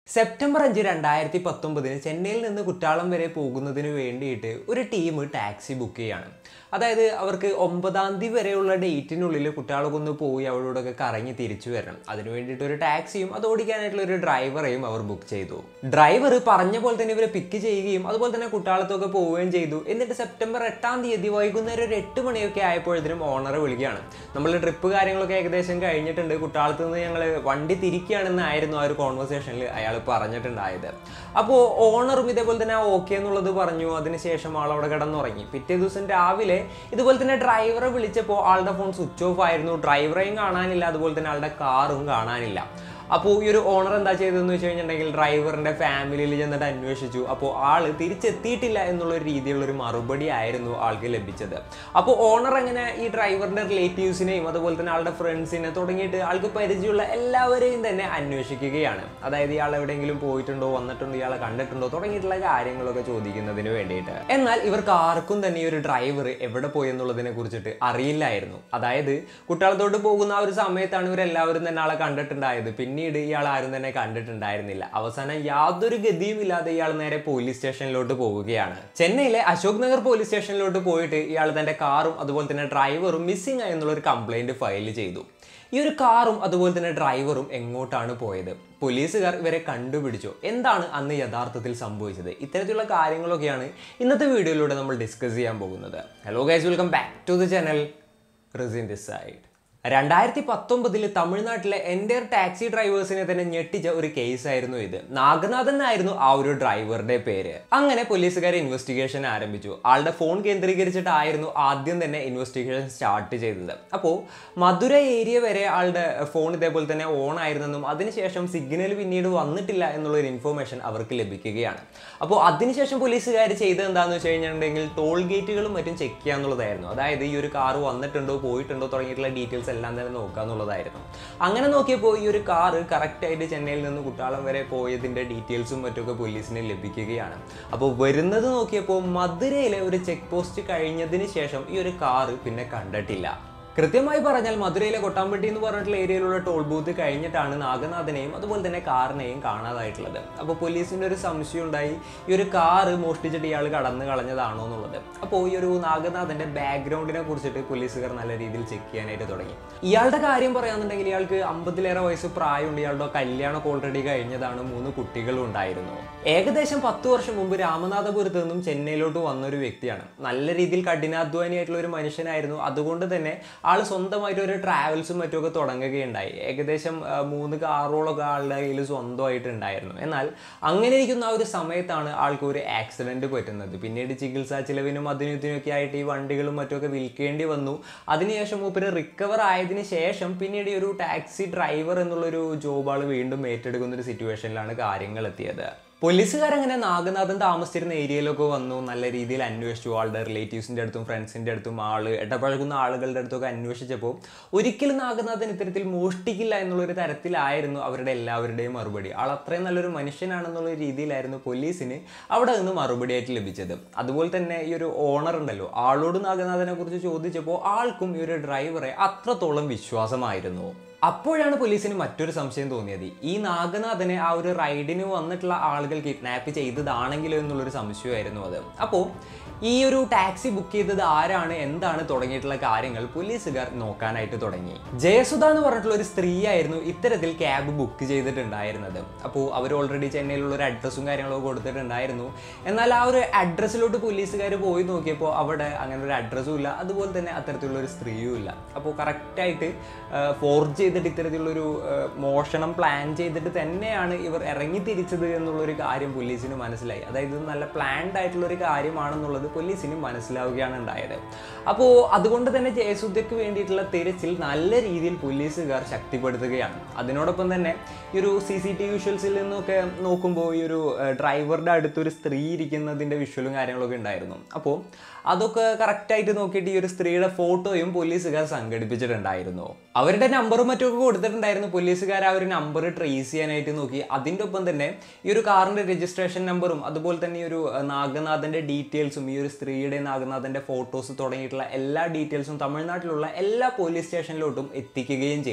September അഞ്ച് രണ്ടായിരത്തി പത്തൊമ്പതിന് ചെന്നൈയിൽ നിന്ന് കുറ്റാളം വരെ പോകുന്നതിന് വേണ്ടിയിട്ട് ഒരു ടീം ടാക്സി ബുക്ക് ചെയ്യാണ് അതായത് അവർക്ക് ഒമ്പതാം തീയതി വരെയുള്ള ഡേറ്റിനുള്ളിൽ കുറ്റാളക്കൊന്ന് പോയി അവരോടൊക്കെ കറങ്ങി തിരിച്ചു വരണം അതിന് വേണ്ടിയിട്ട് ഒരു ടാക്സിയും അത് ഓടിക്കാനായിട്ടുള്ള ഒരു ഡ്രൈവറെയും അവർ ബുക്ക് ചെയ്തു ഡ്രൈവർ പറഞ്ഞ പോലെ തന്നെ ഇവരെ പിക്ക് ചെയ്യുകയും അതുപോലെ തന്നെ കുട്ടാളത്തൊക്കെ പോവുകയും ചെയ്തു എന്നിട്ട് സെപ്റ്റംബർ എട്ടാം തീയതി വൈകുന്നേരം ഒരു എട്ട് മണിയൊക്കെ ആയപ്പോഴത്തേനും ഓണറെ വിളിക്കുകയാണ് നമ്മൾ ട്രിപ്പ് കാര്യങ്ങളൊക്കെ ഏകദേശം കഴിഞ്ഞിട്ടുണ്ട് കുട്ടാളത്ത് നിന്ന് ഞങ്ങൾ വണ്ടി തിരിക്കുകയാണെന്നായിരുന്നു ആ ഒരു കോൺവെർസേഷനിൽ അയാൾ പറഞ്ഞിട്ടുണ്ടായത് അപ്പോൾ ഓണറും ഇതേപോലെ തന്നെ ഓക്കെ എന്നുള്ളത് പറഞ്ഞു അതിനുശേഷം ആൾ അവിടെ കിടന്നുറങ്ങി പിറ്റേ ദിവസം രാവിലെ ഇതുപോലെ തന്നെ ഡ്രൈവറെ വിളിച്ചപ്പോൾ ആളുടെ ഫോൺ സ്വിച്ച് ഓഫ് ആയിരുന്നു ഡ്രൈവറെയും കാണാനില്ല അതുപോലെ തന്നെ ആളുടെ കാറും കാണാനില്ല അപ്പോൾ ഈ ഒരു ഓണർ എന്താ ചെയ്തതെന്ന് വെച്ച് കഴിഞ്ഞിട്ടുണ്ടെങ്കിൽ ഡ്രൈവറിന്റെ ഫാമിലിയിൽ ചെന്നിട്ട് അന്വേഷിച്ചു അപ്പോൾ ആള് തിരിച്ചെത്തിയിട്ടില്ല എന്നുള്ള ഒരു രീതിയിലുള്ള ഒരു മറുപടി ആയിരുന്നു ആൾക്ക് ലഭിച്ചത് അപ്പോൾ ഓണർ അങ്ങനെ ഈ ഡ്രൈവറിന്റെ റിലേറ്റീവ്സിനെയും അതുപോലെ തന്നെ ആളുടെ ഫ്രണ്ട്സിനെ തുടങ്ങിയിട്ട് ആൾക്ക് പരിചയമുള്ള എല്ലാവരെയും തന്നെ അന്വേഷിക്കുകയാണ് അതായത് ഇയാൾ എവിടെയെങ്കിലും പോയിട്ടുണ്ടോ വന്നിട്ടുണ്ടോ ഇയാളെ കണ്ടിട്ടുണ്ടോ തുടങ്ങിയിട്ടുള്ള കാര്യങ്ങളൊക്കെ ചോദിക്കുന്നതിന് വേണ്ടിയിട്ട് എന്നാൽ ഇവർക്ക് ആർക്കും തന്നെ ഈ ഒരു ഡ്രൈവർ എവിടെ പോയി എന്നുള്ളതിനെ കുറിച്ചിട്ട് അറിയില്ലായിരുന്നു അതായത് കുട്ടികളത്തോട്ട് പോകുന്ന ആ ഒരു സമയത്താണ് ഇവരെല്ലാവരും തന്നെ ആളെ കണ്ടിട്ടുണ്ടായത് പിന്നീട് ഇയാൾ ആരും തന്നെ കണ്ടിട്ടുണ്ടായിരുന്നില്ല അവസാനം യാതൊരു ഗതിയും ഇല്ലാതെ ഇയാൾ നേരെ പോലീസ് സ്റ്റേഷനിലോട്ട് പോവുകയാണ് ചെന്നൈയിലെ അശോക് നഗർ പോലീസ് സ്റ്റേഷനിലോട്ട് പോയിട്ട് ഇയാൾ തന്റെ കാറും അതുപോലെ തന്നെ ഡ്രൈവറും മിസ്സിംഗ് ആയി എന്നുള്ള ഒരു കംപ്ലൈന്റ് ഫയൽ ചെയ്തു ഈ ഒരു കാറും അതുപോലെ തന്നെ ഡ്രൈവറും എങ്ങോട്ടാണ് പോയത് പോലീസുകാർ ഇവരെ കണ്ടുപിടിച്ചു എന്താണ് അന്ന് യഥാർത്ഥത്തിൽ സംഭവിച്ചത് ഇത്തരത്തിലുള്ള കാര്യങ്ങളൊക്കെയാണ് ഇന്നത്തെ വീഡിയോയിലൂടെ നമ്മൾ ഡിസ്കസ് ചെയ്യാൻ പോകുന്നത് hello guys welcome back to the channel റിസിൻ ദിസ് സൈഡ് രണ്ടായിരത്തി പത്തൊമ്പതിൽ തമിഴ്നാട്ടിലെ എൻ്റെ ടാക്സി ഡ്രൈവേഴ്സിനെ തന്നെ ഞെട്ടിച്ച ഒരു കേസ് ആയിരുന്നു ഇത് നാഗനാഥൻ എന്നായിരുന്നു ആ ഒരു ഡ്രൈവറുടെ പേര് അങ്ങനെ പോലീസുകാർ ഇൻവെസ്റ്റിഗേഷൻ ആരംഭിച്ചു ആളുടെ ഫോൺ കേന്ദ്രീകരിച്ചിട്ടായിരുന്നു ആദ്യം തന്നെ ഇൻവെസ്റ്റിഗേഷൻ സ്റ്റാർട്ട് ചെയ്തത് അപ്പോൾ മധുര ഏരിയ വരെ ആളുടെ ഫോൺ ഇതേപോലെ തന്നെ ഓൺ ആയിരുന്നെന്നും അതിനുശേഷം സിഗ്നൽ പിന്നീട് വന്നിട്ടില്ല എന്നുള്ള ഒരു ഇൻഫോർമേഷൻ അവർക്ക് ലഭിക്കുകയാണ് അപ്പോൾ അതിനുശേഷം പോലീസുകാർ ചെയ്തത് എന്താണെന്ന് വെച്ച് കഴിഞ്ഞിട്ടുണ്ടെങ്കിൽ ടോൾ ഗേറ്റുകളും മറ്റും ചെക്ക് ചെയ്യാന്നുള്ളതായിരുന്നു അതായത് ഈ ഒരു കാർ വന്നിട്ടുണ്ടോ പോയിട്ടുണ്ടോ തുടങ്ങിയിട്ടുള്ള ഡീറ്റെയിൽസ് എല്ലാം തന്നെ നോക്കുക എന്നുള്ളതായിരുന്നു അങ്ങനെ നോക്കിയപ്പോൾ ഈ ഒരു കാറ് കറക്റ്റായിട്ട് ചെന്നൈയിൽ നിന്ന് കുട്ടാളം വരെ പോയതിൻ്റെ ഡീറ്റെയിൽസും മറ്റൊക്കെ പോലീസിന് ലഭിക്കുകയാണ് അപ്പോൾ വരുന്നത് നോക്കിയപ്പോൾ മധുരയിലെ ഒരു ചെക്ക് പോസ്റ്റ് കഴിഞ്ഞതിന് ശേഷം ഈ ഒരു കാറ് പിന്നെ കണ്ടിട്ടില്ല കൃത്യമായി പറഞ്ഞാൽ മധുരയിലെ കൊട്ടാമ്പട്ടി എന്ന് പറഞ്ഞിട്ടുള്ള ഏരിയയിലുള്ള ടോൾ ബൂത്ത് കഴിഞ്ഞിട്ടാണ് നാഗനാഥനെയും അതുപോലെ തന്നെ കാറിനെയും കാണാതായിട്ടുള്ളത് അപ്പോൾ പോലീസിൻ്റെ ഒരു സംശയം ഉണ്ടായി ഈ ഒരു കാറ് മോഷ്ടിച്ചിട്ട് ഇയാൾ കടന്നു കളഞ്ഞതാണോ എന്നുള്ളത് അപ്പോൾ ഈ ഒരു നാഗനാഥൻ്റെ ബാക്ക്ഗ്രൗണ്ടിനെ കുറിച്ചിട്ട് പോലീസുകാർ നല്ല രീതിയിൽ ചെക്ക് ചെയ്യാനായിട്ട് തുടങ്ങി ഇയാളുടെ കാര്യം പറയാന്നുണ്ടെങ്കിൽ ഇയാൾക്ക് അമ്പതിലേറെ വയസ്സ് പ്രായമുണ്ട് ഇയാളുടെ കല്യാണമൊക്കെ ഓൾറെഡി കഴിഞ്ഞതാണ് മൂന്ന് കുട്ടികളും ഉണ്ടായിരുന്നു ഏകദേശം പത്ത് വർഷം മുമ്പ് രാമനാഥപുരത്ത് നിന്നും ചെന്നൈയിലോട്ട് വന്ന ഒരു വ്യക്തിയാണ് നല്ല രീതിയിൽ കഠിനാധ്വാനിയായിട്ടുള്ള ഒരു മനുഷ്യനായിരുന്നു അതുകൊണ്ട് തന്നെ ആൾ സ്വന്തമായിട്ട് ഒരു ട്രാവൽസും മറ്റുമൊക്കെ തുടങ്ങുകയുണ്ടായി ഏകദേശം ആ, മൂന്ന് കാറോളൊക്കെ ആളുടെ കയ്യിൽ സ്വന്തമായിട്ട് ഉണ്ടായിരുന്നു എന്നാൽ അങ്ങനെ ഇരിക്കുന്ന ആ ഒരു സമയത്താണ് ആൾക്ക് ഒരു ആക്സിഡന്റ് പറ്റുന്നത് പിന്നീട് ചികിത്സാ ചിലവിനും അതിനും ഇതിനൊക്കെ ആയിട്ട് ഈ വണ്ടികളും മറ്റുമൊക്കെ വിൽക്കേണ്ടി വന്നു അതിനുശേഷം മൂപ്പര് റിക്കവർ ആയതിനു ശേഷം പിന്നീട് ഈ ഒരു ടാക്സി ഡ്രൈവർ എന്നുള്ളൊരു ജോബ് ആൾ വീണ്ടും ഏറ്റെടുക്കുന്ന ഒരു സിറ്റുവേഷനിലാണ് കാര്യങ്ങൾ എത്തിയത് പോലീസുകാരങ്ങനെ നാഗനാഥൻ താമസിച്ചിരുന്ന ഏരിയയിലൊക്കെ വന്നു നല്ല രീതിയിൽ അന്വേഷിച്ചു ആളുടെ റിലേറ്റീവ്സിൻ്റെ അടുത്തും ഫ്രണ്ട്സിൻ്റെ അടുത്തും ആള് ഇടപഴകുന്ന ആളുകളുടെ അടുത്തൊക്കെ അന്വേഷിച്ചപ്പോൾ ഒരിക്കലും നാഗനാഥൻ ഇത്തരത്തിൽ മോഷ്ടിക്കില്ല എന്നുള്ളൊരു തരത്തിലായിരുന്നു അവരുടെ എല്ലാവരുടെയും മറുപടി ആൾ അത്രയും നല്ലൊരു മനുഷ്യനാണെന്നുള്ള രീതിയിലായിരുന്നു പോലീസിന് അവിടെ നിന്ന് മറുപടിയായിട്ട് ലഭിച്ചത് അതുപോലെ തന്നെ ഈ ഒരു ഓണർ ഉണ്ടല്ലോ ആളോട് നാഗനാഥനെ കുറിച്ച് ചോദിച്ചപ്പോൾ ആൾക്കും ഈ ഒരു ഡ്രൈവറെ അത്രത്തോളം വിശ്വാസമായിരുന്നു അപ്പോഴാണ് പോലീസിന് മറ്റൊരു സംശയം തോന്നിയത് ഈ നാഗനാഥനെ ആ ഒരു റൈഡിന് വന്നിട്ടുള്ള ആളുകൾ കിഡ്നാപ്പ് ചെയ്തതാണെങ്കിലോ എന്നുള്ളൊരു സംശയമായിരുന്നു അത് അപ്പോൾ ഈ ഒരു ടാക്സി ബുക്ക് ചെയ്തത് ആരാണ് എന്താണ് തുടങ്ങിയിട്ടുള്ള കാര്യങ്ങൾ പോലീസുകാർ നോക്കാനായിട്ട് തുടങ്ങി ജയസുധ എന്ന് പറഞ്ഞിട്ടുള്ള ഒരു സ്ത്രീയായിരുന്നു ഇത്തരത്തിൽ ക്യാബ് ബുക്ക് ചെയ്തിട്ടുണ്ടായിരുന്നത് അപ്പോൾ അവർ ഓൾറെഡി ചെന്നൈയിലുള്ള ഒരു അഡ്രസ്സും കാര്യങ്ങളൊക്കെ കൊടുത്തിട്ടുണ്ടായിരുന്നു എന്നാൽ ആ ഒരു അഡ്രസ്സിലോട്ട് പോലീസുകാർ പോയി നോക്കിയപ്പോൾ അവിടെ അങ്ങനെ ഒരു അഡ്രസ്സും ഇല്ല അതുപോലെ തന്നെ അത്തരത്തിലുള്ള ഒരു സ്ത്രീയും ഇല്ല അപ്പോൾ കറക്റ്റായിട്ട് ഫോർജ് ചെയ്തിട്ട് ഇത്തരത്തിലുള്ളൊരു ആ, മോഷണം പ്ലാൻ ചെയ്തിട്ട് തന്നെയാണ് ഇവർ ഇറങ്ങി തിരിച്ചത് എന്നുള്ളൊരു കാര്യം പോലീസിന് മനസ്സിലായി അതായത് ഇത് നല്ല പ്ലാൻഡ് ആയിട്ടുള്ള ഒരു കാര്യമാണെന്നുള്ളത് പോലീസിന് മനസ്സിലാവുകയാണ് ഉണ്ടായത് അപ്പോൾ അതുകൊണ്ട് തന്നെ ജയസുദ്ധയ്ക്ക് വേണ്ടിയിട്ടുള്ള തിരച്ചിൽ നല്ല രീതിയിൽ പോലീസുകാർ ശക്തിപ്പെടുത്തുകയാണ് അതിനോടൊപ്പം തന്നെ ഈ ഒരു സി സി ടി വി വിഷ്വൽസിൽ നിന്നൊക്കെ നോക്കുമ്പോൾ ഈ ഒരു ഡ്രൈവറുടെ അടുത്തൊരു സ്ത്രീ ഇരിക്കുന്നതിൻ്റെ വിഷ്വലും കാര്യങ്ങളൊക്കെ ഉണ്ടായിരുന്നു അപ്പോൾ അതൊക്കെ കറക്റ്റായിട്ട് നോക്കിയിട്ട് ഈ ഒരു സ്ത്രീയുടെ ഫോട്ടോയും പോലീസുകാർ സംഘടിപ്പിച്ചിട്ടുണ്ടായിരുന്നു അവരുടെ നമ്പറും മറ്റൊക്കെ കൊടുത്തിട്ടുണ്ടായിരുന്നു പോലീസുകാർ ആ ഒരു നമ്പർ ട്രേസ് ചെയ്യാനായിട്ട് നോക്കി അതിൻ്റെ ഒപ്പം തന്നെ ഈ ഒരു കാറിൻ്റെ രജിസ്ട്രേഷൻ നമ്പറും അതുപോലെ തന്നെ ഈ ഒരു അഹ്, നാഗനാഥൻ്റെ ഡീറ്റെയിൽസും ഈ ഒരു സ്ത്രീയുടെ നാഗനാഥൻ്റെ ഫോട്ടോസ് തുടങ്ങിയിട്ടുള്ള എല്ലാ ഡീറ്റെയിൽസും തമിഴ്നാട്ടിലുള്ള എല്ലാ പോലീസ് സ്റ്റേഷനിലോട്ടും എത്തിക്കുകയും ചെയ്തു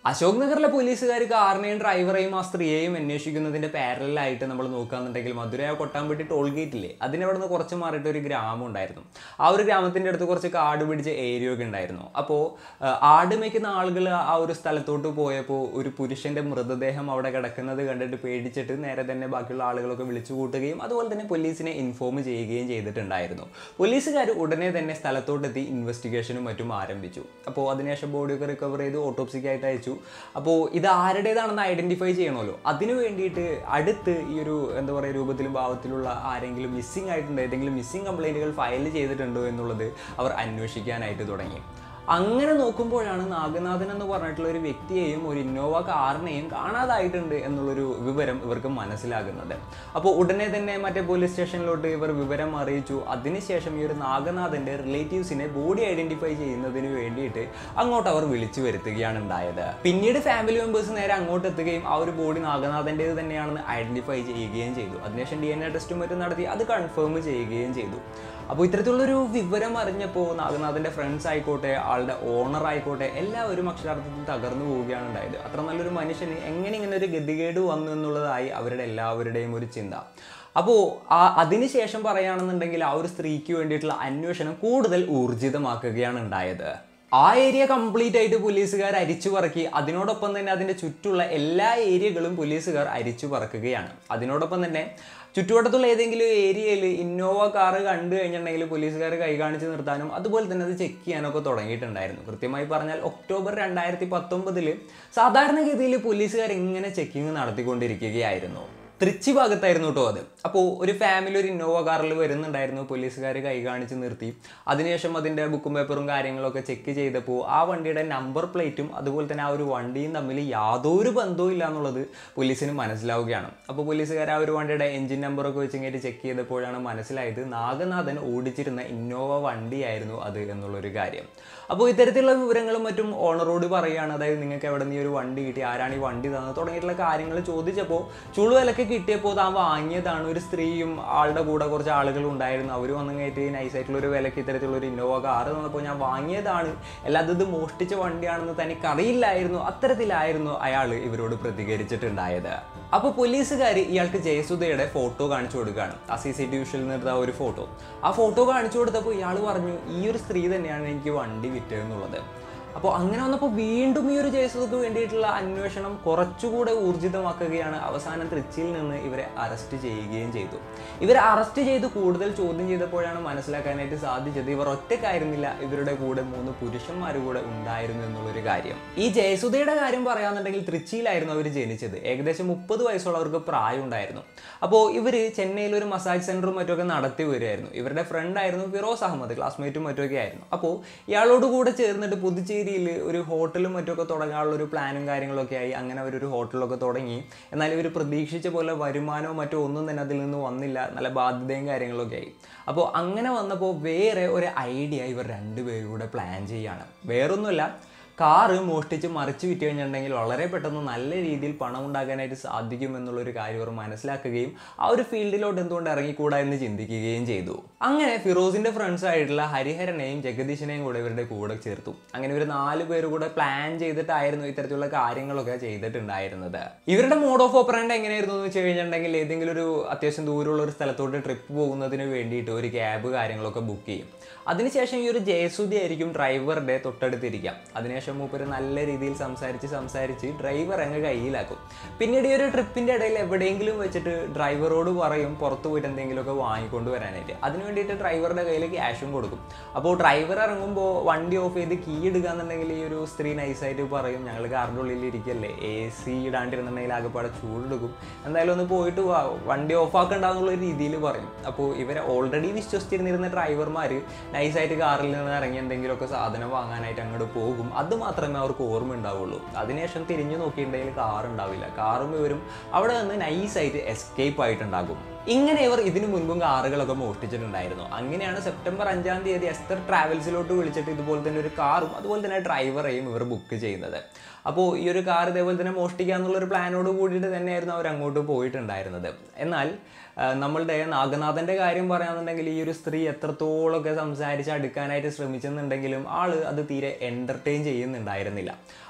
അശോക് നഗറിലെ പോലീസുകാർ കാറിനെയും ഡ്രൈവറെയും ആ സ്ത്രീയെയും അന്വേഷിക്കുന്നതിന്റെ പാരലായിട്ട് നമ്മൾ നോക്കുകയാണെന്നുണ്ടെങ്കിൽ മധുര കൊട്ടാമ്പട്ടി ടോൾ ഗേറ്റില്ലേ അതിനവിടെ നിന്ന് കുറച്ച് മാറിയിട്ട് ഒരു ഗ്രാമം ഉണ്ടായിരുന്നു ആ ഒരു ഗ്രാമത്തിന്റെ അടുത്ത് കുറച്ച് കാട് പിടിച്ച ഏരിയ ഒക്കെ ഉണ്ടായിരുന്നു അപ്പോൾ ആട് മേയ്ക്കുന്ന ആളുകൾ ആ ഒരു സ്ഥലത്തോട്ട് പോയപ്പോൾ ഒരു പുരുഷന്റെ മൃതദേഹം അവിടെ കിടക്കുന്നത് കണ്ടിട്ട് പേടിച്ചിട്ട് നേരെ തന്നെ ബാക്കിയുള്ള ആളുകളൊക്കെ വിളിച്ചു കൂട്ടുകയും അതുപോലെ തന്നെ പോലീസിനെ ഇൻഫോം ചെയ്യുകയും ചെയ്തിട്ടുണ്ടായിരുന്നു പോലീസുകാർ ഉടനെ തന്നെ സ്ഥലത്തോട്ടെത്തി ഇൻവെസ്റ്റിഗേഷനും മറ്റും ആരംഭിച്ചു അപ്പോൾ അതിനുശേഷം ബോഡിയൊക്കെ റിക്കവർ ചെയ്ത് ഓട്ടോപ്സിക്കായിട്ട് അയച്ചു അപ്പോൾ ഇത് ആരുടേതാണെന്ന് ഐഡന്റിഫൈ ചെയ്യണമല്ലോ അതിനു വേണ്ടിയിട്ട് അടുത്ത് ഈ ഒരു എന്താ പറയുക രൂപത്തിലും ഭാവത്തിലുള്ള ആരെങ്കിലും മിസ്സിംഗ് ആയിട്ടുണ്ട് ഏതെങ്കിലും മിസ്സിംഗ് കംപ്ലൈൻറ്റുകൾ ഫയൽ ചെയ്തിട്ടുണ്ടോ എന്നുള്ളത് അവർ അന്വേഷിക്കാനായിട്ട് തുടങ്ങി അങ്ങനെ നോക്കുമ്പോഴാണ് നാഗനാഥൻ എന്ന് പറഞ്ഞിട്ടുള്ള ഒരു വ്യക്തിയെയും ഒരു ഇന്നോവ കാറിനെയും കാണാതായിട്ടുണ്ട് എന്നുള്ളൊരു വിവരം ഇവർക്ക് മനസ്സിലാകുന്നത് അപ്പോൾ ഉടനെ തന്നെ മറ്റേ പോലീസ് സ്റ്റേഷനിലോട്ട് ഇവർ വിവരം അറിയിച്ചു അതിനുശേഷം ഈ ഒരു നാഗനാഥൻ്റെ റിലേറ്റീവ്സിനെ ബോഡി ഐഡന്റിഫൈ ചെയ്യുന്നതിന് വേണ്ടിയിട്ട് അങ്ങോട്ട് അവർ വിളിച്ചു വരുത്തുകയാണ് ഉണ്ടായത് പിന്നീട് ഫാമിലി മെമ്പേഴ്സ് നേരെ അങ്ങോട്ട് എത്തുകയും ആ ഒരു ബോഡി നാഗനാഥൻ്റേത് തന്നെയാണെന്ന് ഐഡന്റിഫൈ ചെയ്യുകയും ചെയ്തു അതിനുശേഷം ഡി എൻ എ ടെസ്റ്റും മറ്റും നടത്തി അത് കൺഫേം ചെയ്യുകയും ചെയ്തു അപ്പോൾ ഇത്തരത്തിലുള്ളൊരു വിവരം അറിഞ്ഞപ്പോൾ നാഗനാഥൻ്റെ ഫ്രണ്ട്സ് ആയിക്കോട്ടെ ആളുടെ ഓണർ ആയിക്കോട്ടെ എല്ലാവരും അക്ഷരാർത്ഥത്തിൽ തകർന്നു പോവുകയാണ് ഉണ്ടായത് അത്ര നല്ലൊരു മനുഷ്യന് എങ്ങനെ ഇങ്ങനെ ഒരു ഗതികേട് വന്നു എന്നുള്ളതായി അവരുടെ എല്ലാവരുടെയും ഒരു ചിന്ത അപ്പോൾ ആ അതിനുശേഷം പറയുകയാണെന്നുണ്ടെങ്കിൽ ആ ഒരു സ്ത്രീക്ക് വേണ്ടിയിട്ടുള്ള അന്വേഷണം കൂടുതൽ ഊർജിതമാക്കുകയാണ് ഉണ്ടായത് ആ ഏരിയ കംപ്ലീറ്റ് ആയിട്ട് പോലീസുകാർ അരിച്ചു പറക്കി അതിനോടൊപ്പം തന്നെ അതിൻ്റെ ചുറ്റുള്ള എല്ലാ ഏരിയകളും പോലീസുകാർ അരിച്ചു പറക്കുകയാണ് അതിനോടൊപ്പം തന്നെ ചുറ്റുവട്ടത്തുള്ള ഏതെങ്കിലും ഏരിയയിൽ ഇന്നോവ കാറ് കണ്ടു കഴിഞ്ഞിട്ടുണ്ടെങ്കിൽ പോലീസുകാർ കൈ കാണിച്ച് നിർത്താനും അതുപോലെ തന്നെ അത് ചെക്ക് ചെയ്യാനൊക്കെ തുടങ്ങിയിട്ടുണ്ടായിരുന്നു കൃത്യമായി പറഞ്ഞാൽ ഒക്ടോബർ രണ്ടായിരത്തി പത്തൊമ്പതിൽ സാധാരണഗതിയിൽ പോലീസുകാർ ഇങ്ങനെ ചെക്കിങ് നടത്തിക്കൊണ്ടിരിക്കുകയായിരുന്നു തൃച്ചി ഭാഗത്തായിരുന്നു കേട്ടോ അത് അപ്പോൾ ഒരു ഫാമിലി ഒരു ഇന്നോവ കാറിൽ വരുന്നുണ്ടായിരുന്നു പോലീസുകാർ കൈ കാണിച്ച് നിർത്തി അതിനുശേഷം അതിൻ്റെ ബുക്കും പേപ്പറും കാര്യങ്ങളൊക്കെ ചെക്ക് ചെയ്തപ്പോൾ ആ വണ്ടിയുടെ നമ്പർ പ്ലേറ്റും അതുപോലെ തന്നെ ആ ഒരു വണ്ടിയും തമ്മിൽ യാതൊരു ബന്ധവും ഇല്ല എന്നുള്ളത് പോലീസിന് മനസ്സിലാവുകയാണ് അപ്പോൾ പോലീസുകാർ ആ ഒരു വണ്ടിയുടെ എഞ്ചിൻ നമ്പറൊക്കെ വെച്ച് ഇങ്ങനെ ചെക്ക് ചെയ്തപ്പോഴാണ് മനസ്സിലായത് നാഗനാഥൻ ഓടിച്ചിരുന്ന ഇന്നോവ വണ്ടിയായിരുന്നു അത് എന്നുള്ളൊരു കാര്യം അപ്പോൾ ഇത്തരത്തിലുള്ള വിവരങ്ങളും മറ്റും ഓണറോട് പറയുകയാണ് അതായത് നിങ്ങൾക്ക് എവിടെ നിന്ന് ഈ ഒരു വണ്ടി കിട്ടി ആരാണ് ഈ വണ്ടി തന്നത് തുടങ്ങിയിട്ടുള്ള കാര്യങ്ങൾ ചോദിച്ചപ്പോൾ ചുളുവിലൊക്കെ കിട്ടിയപ്പോൾ താൻ വാങ്ങിയതാണ് ഒരു സ്ത്രീയും ആളുടെ കൂടെ കുറച്ച് ആളുകൾ ഉണ്ടായിരുന്നു അവർ വന്നു കയറ്റി നൈസായിട്ടുള്ള ഒരു വിലക്ക് ഇത്തരത്തിലുള്ള ഒരു ഇന്നോവ കാറ് തന്നപ്പോൾ ഞാൻ വാങ്ങിയതാണ് അല്ലാതെ ഇത് മോഷ്ടിച്ച വണ്ടിയാണെന്ന് തനിക്ക് അറിയില്ലായിരുന്നു അത്തരത്തിലായിരുന്നു അയാൾ ഇവരോട് പ്രതികരിച്ചിട്ടുണ്ടായത് അപ്പോൾ പോലീസുകാർ ഇയാൾക്ക് ജയസുധയുടെ ഫോട്ടോ കാണിച്ചു കൊടുക്കുകയാണ് ആ സി സി ടി വിഷയിൽ നിന്നെടുത്ത ആ ഒരു ഫോട്ടോ ആ ഫോട്ടോ കാണിച്ചു കൊടുത്തപ്പോൾ ഇയാൾ പറഞ്ഞു ഈ ഒരു സ്ത്രീ തന്നെയാണ് എനിക്ക് വണ്ടി വിറ്റതെന്നുള്ളത് അപ്പോൾ അങ്ങനെ വന്നപ്പോൾ വീണ്ടും ഈ ഒരു ജയസുധക്ക് വേണ്ടിയിട്ടുള്ള അന്വേഷണം കുറച്ചുകൂടെ ഊർജിതമാക്കുകയാണ് അവസാനം തൃച്ചിയിൽ നിന്ന് ഇവരെ അറസ്റ്റ് ചെയ്യുകയും ചെയ്തു ഇവരെ അറസ്റ്റ് ചെയ്ത് കൂടുതൽ ചോദ്യം ചെയ്തപ്പോഴാണ് മനസ്സിലാക്കാനായിട്ട് സാധിച്ചത് ഇവർ ഒറ്റക്കായിരുന്നില്ല ഇവരുടെ കൂടെ മൂന്ന് പുരുഷന്മാർ കൂടെ ഉണ്ടായിരുന്നു എന്നുള്ളൊരു കാര്യം ഈ ജയസുധയുടെ കാര്യം പറയാന്നുണ്ടെങ്കിൽ തൃച്ചിയിലായിരുന്നു അവർ ജനിച്ചത് ഏകദേശം മുപ്പത് വയസ്സുള്ളവർക്ക് പ്രായം ഉണ്ടായിരുന്നു അപ്പോൾ ഇവർ ചെന്നൈയിൽ ഒരു മസാജ് സെൻറ്ററും മറ്റുമൊക്കെ നടത്തി വരികയായിരുന്നു ഇവരുടെ ഫ്രണ്ട് ആയിരുന്നു ഫിറോസ് അഹമ്മദ് ക്ലാസ്മേറ്റും മറ്റുമൊക്കെ ആയിരുന്നു അപ്പോൾ ഇയാളോട് കൂടെ ചേർന്നിട്ട് പുതുച്ചേരിയിൽ ഒരു ഹോട്ടലും മറ്റുമൊക്കെ തുടങ്ങാനുള്ള ഒരു പ്ലാനും കാര്യങ്ങളൊക്കെ ആയി അങ്ങനെ അവരൊരു ഹോട്ടലൊക്കെ തുടങ്ങി എന്നാൽ ഇവർ പ്രതീക്ഷിച്ച പോലെ വരുമാനമോ മറ്റോ ഒന്നും തന്നെ അതിൽ നിന്ന് വന്നില്ല നല്ല ബാധ്യതയും കാര്യങ്ങളൊക്കെ ആയി അപ്പോൾ അങ്ങനെ വന്നപ്പോൾ വേറെ ഒരു ഐഡിയ ഇവർ രണ്ടുപേരും കൂടെ പ്ലാൻ ചെയ്യാണ് വേറൊന്നുമല്ല കാറ് മോഷ്ടിച്ച് മറിച്ച് വിറ്റ് കഴിഞ്ഞിട്ടുണ്ടെങ്കിൽ വളരെ പെട്ടെന്ന് നല്ല രീതിയിൽ പണം ഉണ്ടാക്കാനായിട്ട് സാധിക്കും എന്നുള്ളൊരു കാര്യം അവർ മനസ്സിലാക്കുകയും ആ ഒരു ഫീൽഡിലോട്ട് എന്തുകൊണ്ട് ഇറങ്ങിക്കൂടാ എന്ന് ചിന്തിക്കുകയും ചെയ്തു അങ്ങനെ ഫിറോസിന്റെ ഫ്രണ്ട്സ് ആയിട്ടുള്ള ഹരിഹരനെയും ജഗദീശനെയും കൂടെ ഇവരുടെ കൂടെ ചേർത്തു അങ്ങനെ ഇവർ നാല് പേര് കൂടെ പ്ലാൻ ചെയ്തിട്ടായിരുന്നു ഇത്തരത്തിലുള്ള കാര്യങ്ങളൊക്കെ ചെയ്തിട്ടുണ്ടായിരുന്നത് ഇവരുടെ മോഡ് ഓഫ് ഓപ്പറേഷൻ എങ്ങനെയായിരുന്നു എന്ന് വെച്ച് കഴിഞ്ഞിട്ടുണ്ടെങ്കിൽ ഏതെങ്കിലും ഒരു അത്യാവശ്യം ദൂരമുള്ള ഒരു സ്ഥലത്തോട്ട് ട്രിപ്പ് പോകുന്നതിന് വേണ്ടിയിട്ട് ഒരു ക്യാബ് കാര്യങ്ങളൊക്കെ ബുക്ക് ചെയ്യും അതിനുശേഷം ഈ ഒരു ജയസൂതി ആയിരിക്കും ഡ്രൈവറുടെ തൊട്ടടുത്തിരിക്കാം അതിനുശേഷം മൂപ്പര് നല്ല രീതിയിൽ സംസാരിച്ച് സംസാരിച്ച് ഡ്രൈവർ അങ്ങ് കയ്യിലാക്കും പിന്നീട് ഈ ഒരു ട്രിപ്പിന്റെ ഇടയിൽ എവിടെയെങ്കിലും വെച്ചിട്ട് ഡ്രൈവറോട് പറയും പുറത്ത് പോയിട്ട് എന്തെങ്കിലുമൊക്കെ വാങ്ങിക്കൊണ്ട് വരാനായിട്ട് അതിന് വേണ്ടിയിട്ട് ഡ്രൈവറുടെ കയ്യിൽ ക്യാഷും കൊടുക്കും അപ്പോൾ ഡ്രൈവർ ഇറങ്ങുമ്പോൾ വണ്ടി ഓഫ് ചെയ്ത് കീ എടുക്കുക എന്നുണ്ടെങ്കിൽ ഈ ഒരു സ്ത്രീ നൈസായിട്ട് പറയും ഞങ്ങൾ കാറിൻ്റെ ഉള്ളിൽ ഇരിക്കല്ലേ എ സി ഇടാണ്ടിരുന്നുണ്ടെങ്കിൽ ആകെപ്പാടെ ചൂടെടുക്കും എന്തായാലും ഒന്ന് പോയിട്ട് വാ വണ്ടി ഓഫ് ആക്കണ്ടെന്നുള്ള രീതിയിൽ പറയും അപ്പോൾ ഇവരെ ഓൾറെഡി വിശ്വസിച്ചിരുന്നിരുന്ന ഡ്രൈവർമാർ നൈസായിട്ട് കാറിൽ നിന്ന് ഇറങ്ങി എന്തെങ്കിലുമൊക്കെ സാധനം വാങ്ങാനായിട്ട് അങ്ങോട്ട് പോകും അത് മാത്രമേ അവർക്ക് ഓർമ്മ ഉണ്ടാവുള്ളൂ അതിനുശേഷം തിരിഞ്ഞു നോക്കിയിട്ടുണ്ടെങ്കിൽ കാർ ഉണ്ടാവില്ല കാറും ഇവരും അവിടെ നിന്ന് നൈസായിട്ട് എസ്കേപ്പ് ആയിട്ടുണ്ടാകും ഇങ്ങനെ ഇവർ ഇതിനു മുൻപും കാറുകളൊക്കെ മോഷ്ടിച്ചിട്ടുണ്ടായിരുന്നു അങ്ങനെയാണ് സെപ്റ്റംബർ അഞ്ചാം തീയതി എസ്തർ ട്രാവൽസിലോട്ട് വിളിച്ചിട്ട് ഇതുപോലെ തന്നെ ഒരു കാറും അതുപോലെ തന്നെ ഡ്രൈവറെയും ഇവർ ബുക്ക് ചെയ്യുന്നത് അപ്പോൾ ഈ ഒരു കാർ ഇതേപോലെ തന്നെ മോഷ്ടിക്കുക എന്നുള്ളൊരു പ്ലാനോട് കൂടിയിട്ട് തന്നെയായിരുന്നു അവർ അങ്ങോട്ട് പോയിട്ടുണ്ടായിരുന്നത് എന്നാൽ ആ, നമ്മളുടെ നാഗനാഥൻ്റെ കാര്യം പറയാന്നുണ്ടെങ്കിൽ ഈ ഒരു സ്ത്രീ എത്രത്തോളമൊക്കെ സംസാരിച്ച് അടുക്കാനായിട്ട് ശ്രമിച്ചെന്നുണ്ടെങ്കിലും ആള് അത് തീരെ എൻ്റർടൈൻ ചെയ്യുന്നുണ്ടായിരുന്നില്ല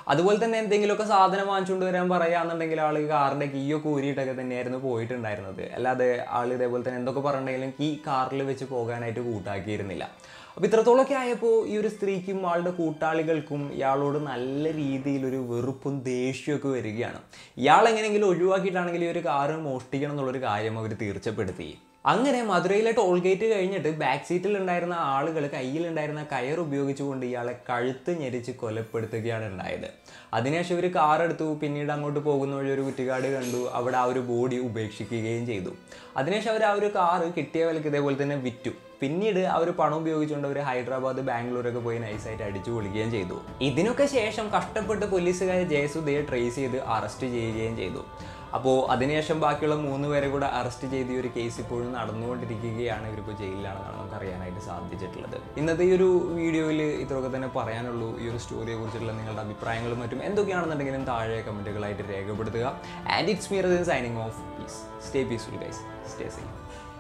അതുപോലെ തന്നെ എന്തെങ്കിലുമൊക്കെ സാധനം വാങ്ങിച്ചുകൊണ്ട് വരാൻ പറയാന്നുണ്ടെങ്കിൽ ആൾ കാറിൻ്റെ കീയൊക്കെ ഊരിയിട്ടൊക്കെ തന്നെയായിരുന്നു പോയിട്ടുണ്ടായിരുന്നത് അല്ലാതെ ആൾ ഇതേപോലെ തന്നെ എന്തൊക്കെ പറഞ്ഞിട്ടുണ്ടെങ്കിലും കീ കാറിൽ വെച്ച് പോകാനായിട്ട് കൂട്ടാക്കിയിരുന്നില്ല അപ്പോൾ ഇത്രത്തോളമൊക്കെ ആയപ്പോൾ ഈ ഒരു സ്ത്രീക്കും ആളുടെ കൂട്ടാളികൾക്കും ഇയാളോട് നല്ല രീതിയിലൊരു വെറുപ്പും ദേഷ്യമൊക്കെ വരികയാണ് ഇയാൾ എങ്ങനെയെങ്കിലും ഒഴിവാക്കിയിട്ടാണെങ്കിൽ ഈ ഒരു കാറ് മോഷ്ടിക്കണം എന്നുള്ളൊരു കാര്യം അവർ തീർച്ചപ്പെടുത്തി അങ്ങനെ മധുരയിലെ ടോൾ ഗേറ്റ് കഴിഞ്ഞിട്ട് ബാക്ക് സീറ്റിൽ ഉണ്ടായിരുന്ന ആളുകൾ കയ്യിലുണ്ടായിരുന്ന കയർ ഉപയോഗിച്ചുകൊണ്ട് ഇയാളെ കഴുത്ത് ഞെരിച്ച് കൊലപ്പെടുത്തുകയാണ് ഉണ്ടായത് അതിനുശേഷം ഇവർ കാർ എടുത്തു പിന്നീട് അങ്ങോട്ട് പോകുന്ന വഴി ഒരു കുറ്റിക്കാട് കണ്ടു അവിടെ ആ ഒരു ബോഡി ഉപേക്ഷിക്കുകയും ചെയ്തു അതിനുശേഷം അവർ ആ ഒരു കാറ് കിട്ടിയ വിലക്ക് ഇതേപോലെ തന്നെ വിറ്റു പിന്നീട് ആ ഒരു പണം ഉപയോഗിച്ചുകൊണ്ട് അവർ ഹൈദരാബാദ് ബാംഗ്ലൂരൊക്കെ പോയി നൈസായിട്ട് അടിച്ചു പൊളിക്കുകയും ചെയ്തു ഇതിനൊക്കെ ശേഷം കഷ്ടപ്പെട്ട് പോലീസുകാർ ജയസുദയെ ട്രേസ് ചെയ്ത് അറസ്റ്റ് ചെയ്യുകയും ചെയ്തു അപ്പോൾ അതിനുശേഷം ബാക്കിയുള്ള മൂന്ന് പേരെ കൂടെ അറസ്റ്റ് ചെയ്ത് ഈ ഒരു കേസ് ഇപ്പോഴും നടന്നുകൊണ്ടിരിക്കുകയാണ് ഇവരിപ്പോൾ ജയിലിലാണെന്നാണ് നമുക്ക് അറിയാനായിട്ട് സാധിച്ചിട്ടുള്ളത് ഇന്നത്തെ ഈ ഒരു വീഡിയോയിൽ ഇത്രയൊക്കെ തന്നെ പറയാനുള്ളൂ ഈ ഒരു സ്റ്റോറിയെ കുറിച്ചുള്ള നിങ്ങളുടെ അഭിപ്രായങ്ങളും മറ്റും എന്തൊക്കെയാണെന്നുണ്ടെങ്കിലും താഴെ കമൻറ്റുകളായിട്ട് രേഖപ്പെടുത്തുക and it's Meer signing off peace stay peaceful guys stay safe